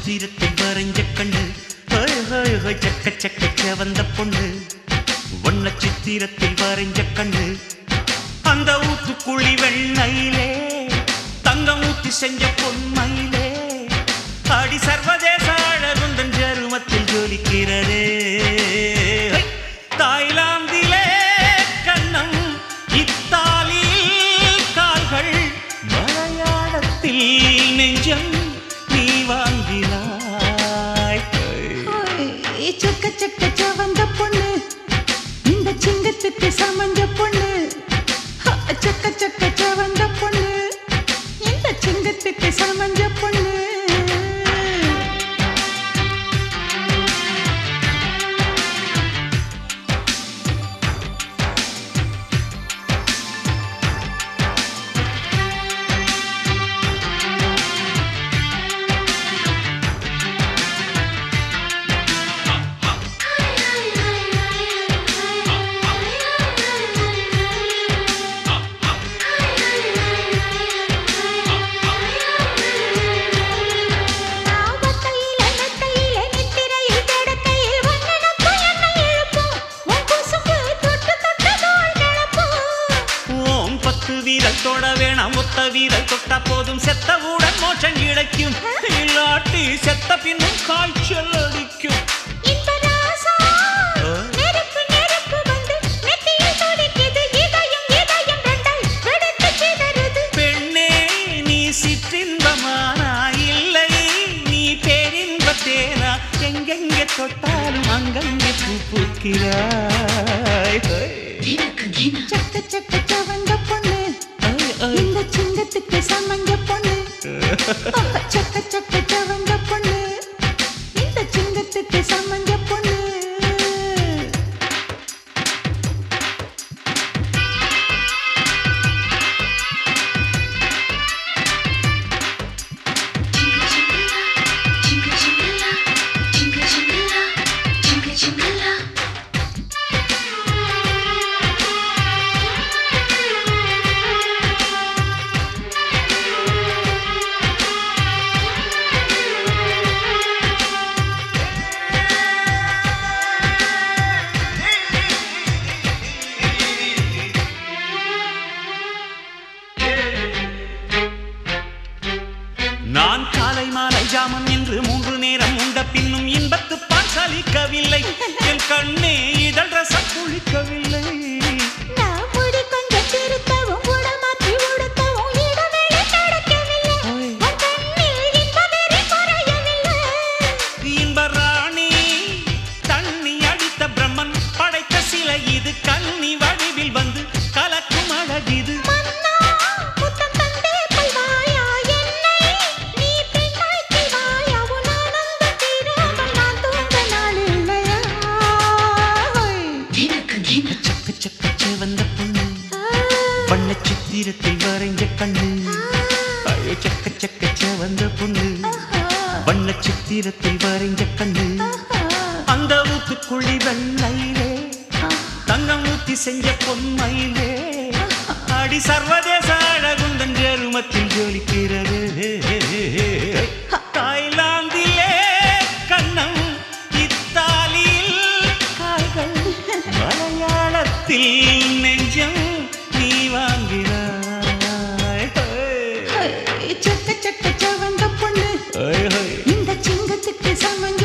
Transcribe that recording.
சித்திரத்தில் வரைஞ்ச கண்ணு ஹோய் ஹோய் ஹோய் சக்க சக்க செவந்த பொண்ணு வண்ண சித்திரத்தில் வரைஞ்ச கண்ணு அந்த ஊத்துக்குழி வெண்ணையிலே தங்கம் ஊத்தி செஞ்ச பொன்மையிலே அடி சர்வதேச அழகுந்தன் ஜருமத்தில் ஜொலிக்கிறதே ஹை! தாய்லாந்திலே கண்ணம் இத்தாலியில் கால்கள் மலையாளத்தில் நெஞ்சம் நீ வாங்கினாய் ஹை! சக்க சக்க செவந்த பொண்ணு இந்த சிங்கத்துக்கு சமஞ்ச பொண்ணு ஹ, சக்க சக்க செவந்த பொண்ணு இந்த சிங்கத்துக்கு சமஞ்ச பொண்ணு ஆபத்தையில நெத்தையில நித்திரையில் கிடக்கையில் வண்ணனப்பு என்னை இழுக்கும் உன் கொசுக்கு தொட்டு தொட்டு தோள் கிளப்பும் ஓம் பத்து வீரல் தொட வேணாம் ஒத்த வீரல் தொட்டா போதும் செத்தவுடன் மோட்சம் கிடைக்கும் இல்லாட்டி செத்த பின்னும் காய்ச்சல் அடிக்கும் இந்த ராசா நெருப்பு நெருப்பு வந்து நெத்தியில் துடிக்குது இதயம் இதயம் ரெண்டாய் வெடித்து சிதறுது பெண்ணே நீ சிற்றின்பமானா இல்லை நீ பேரின்பத்தேனா எங்கெங்கே தொட்டாலும் அங்கங்கே பூ பூக்கிறாய் சக்க சக்க சவந்த பொண்ணு ஐ, ஐ. இந்த சிங்கத்துக்கு சமஞ்ச பொண்ணு ஆஹா, சக்க சக்க சவந்த பொண்ணு இந்த சிங்கத்துக்கு சமஞ்ச பொண்ணு நான் காலை மாலை ஜாமம் என்று மூன்று நேரம் உண்ட பின்னும் இன்பத்து பால் சலிக்கவில்லை என் கண்ணே இதழ் ரசம் குளிக்கவில்லை நான் முடி கொஞ்சம் திருத்தவும் உடமாற்றி உடுத்தவும் இடவேளை நடக்கவில்லை ஓய். உன் கண்ணில் இன்பவெறி குறையவில்லை இன்ப ராணி தண்ணி அடித்த பிரம்மன் படைத்த சிலை இது கண்ணி வடிவில் வந்து கலக்கும் அழகிது மன்னா முத்தம் தந்தே கொள்வாயா என்னை நீ பெண்ணாக்கி வாயா உன் ஆனந்தம் தீராமல் நான் தூங்க நாள் இல்லையா சக்க சக்க செவந்த பொண்ணு வண்ண சித்திரத்தில் வரைஞ்ச கண்ணு ஐயோ சக்க சக்க செவந்த பொண்ணு வண்ண சித்திரத்தில் வரைஞ்ச கண்ணு அந்த ஊத்துக்குழி வெள்ளையிலே தங்கம் ஊத்தி செஞ்ச பொன்மையிலே அடி சர்வதேச அழகுந்தன் ஜெருமத்தில் ஜொலிக்கிறது தாய்லாந்திலே கண்ணம் இத்தாலியில் கால்கள் மலையாளத்தில் நெஞ்சம் நீ வாங்கினாய் சக்க சக்க சவந்த பொண்ணு ஹோய், ஹோய். இந்த சிங்கத்துக்கு சமஞ்ச